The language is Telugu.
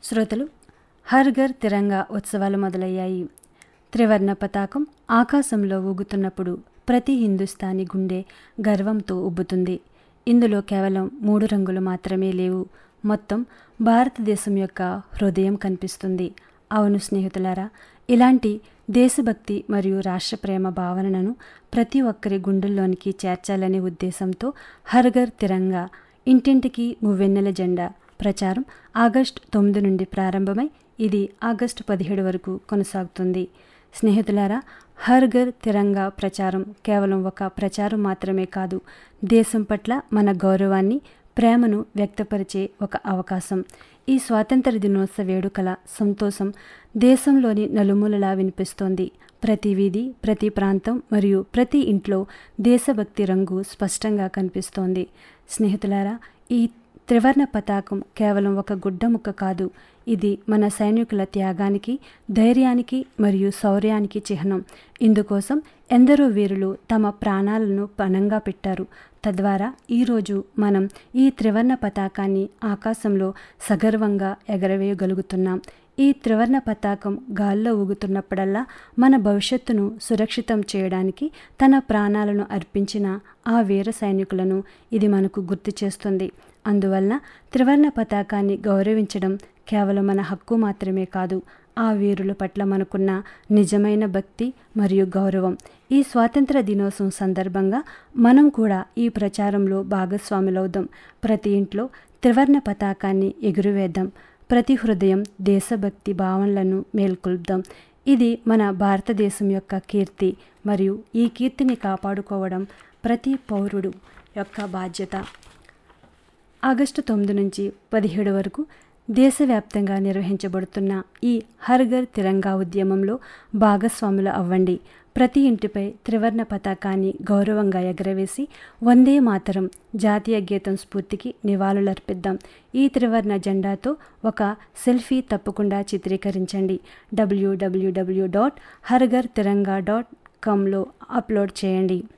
శ్రోతలు హర్ ఘర్ తిరంగా ఉత్సవాలు మొదలయ్యాయి త్రివర్ణ పతాకం ఆకాశంలో ఊగుతున్నప్పుడు ప్రతి హిందుస్థానీ గుండె గర్వంతో ఉబ్బుతుంది ఇందులో కేవలం మూడు రంగులు మాత్రమే లేవు మొత్తం భారతదేశం యొక్క హృదయం కనిపిస్తుంది అవును స్నేహితులారా ఇలాంటి దేశభక్తి మరియు రాష్ట్రప్రేమ భావనను ప్రతి ఒక్కరి గుండెల్లోనికి చేర్చాలనే ఉద్దేశంతో హర్ ఘర్ తిరంగా ఇంటింటికి మువ్వెన్నెల జెండా ప్రచారం ఆగస్టు తొమ్మిది నుండి ప్రారంభమై ఇది ఆగస్టు పదిహేడు వరకు కొనసాగుతుంది స్నేహితులారా హర్ ఘర్ తిరంగా ప్రచారం కేవలం ఒక ప్రచారం మాత్రమే కాదు దేశం పట్ల మన గౌరవాన్ని ప్రేమను వ్యక్తపరిచే ఒక అవకాశం ఈ స్వాతంత్ర దినోత్సవ వేడుకల సంతోషం దేశంలోని నలుమూలలా వినిపిస్తోంది ప్రతి వీధి ప్రతి ప్రాంతం మరియు ప్రతి ఇంట్లో దేశభక్తి రంగు స్పష్టంగా కనిపిస్తోంది స్నేహితులారా ఈ త్రివర్ణ పతాకం కేవలం ఒక గుడ్డ ముక్క కాదు ఇది మన సైనికుల త్యాగానికి ధైర్యానికి మరియు శౌర్యానికి చిహ్నం ఇందుకోసం ఎందరో వీరులు తమ ప్రాణాలను పణంగా పెట్టారు తద్వారా ఈరోజు మనం ఈ త్రివర్ణ పతాకాన్ని ఆకాశంలో సగర్వంగా ఎగరవేయగలుగుతున్నాం ఈ త్రివర్ణ పతాకం గాల్లో ఊగుతున్నప్పుడల్లా మన భవిష్యత్తును సురక్షితం చేయడానికి తన ప్రాణాలను అర్పించిన ఆ వీర సైనికులను ఇది మనకు గుర్తు చేస్తుంది అందువలన త్రివర్ణ పతాకాన్ని గౌరవించడం కేవలం మన హక్కు మాత్రమే కాదు ఆ వీరుల పట్ల మనకున్న నిజమైన భక్తి మరియు గౌరవం ఈ స్వాతంత్ర దినోత్సవం సందర్భంగా మనం కూడా ఈ ప్రచారంలో భాగస్వాములవుదాం ప్రతి ఇంట్లో త్రివర్ణ పతాకాన్ని ఎగురవేద్దాం ప్రతి హృదయం దేశభక్తి భావనలను మేల్కొల్పుదాం ఇది మన భారతదేశం యొక్క కీర్తి మరియు ఈ కీర్తిని కాపాడుకోవడం ప్రతి పౌరుడు యొక్క బాధ్యత ఆగస్టు తొమ్మిది నుంచి పదిహేడు వరకు దేశవ్యాప్తంగా నిర్వహించబడుతున్న ఈ హర్ ఘర్ తిరంగా ఉద్యమంలో భాగస్వాములు అవ్వండి ప్రతి ఇంటిపై త్రివర్ణ పతాకాన్ని గౌరవంగా ఎగరవేసి వందే మాతరం జాతీయ గీతం స్ఫూర్తికి నివాళులర్పిద్దాం ఈ త్రివర్ణ జెండాతో ఒక సెల్ఫీ తప్పకుండా చిత్రీకరించండి డబ్ల్యూడబ్ల్యూడబ్ల్యూ డాట్ హర్ఘర్ తిరంగా డాట్ కామ్లో అప్లోడ్ చేయండి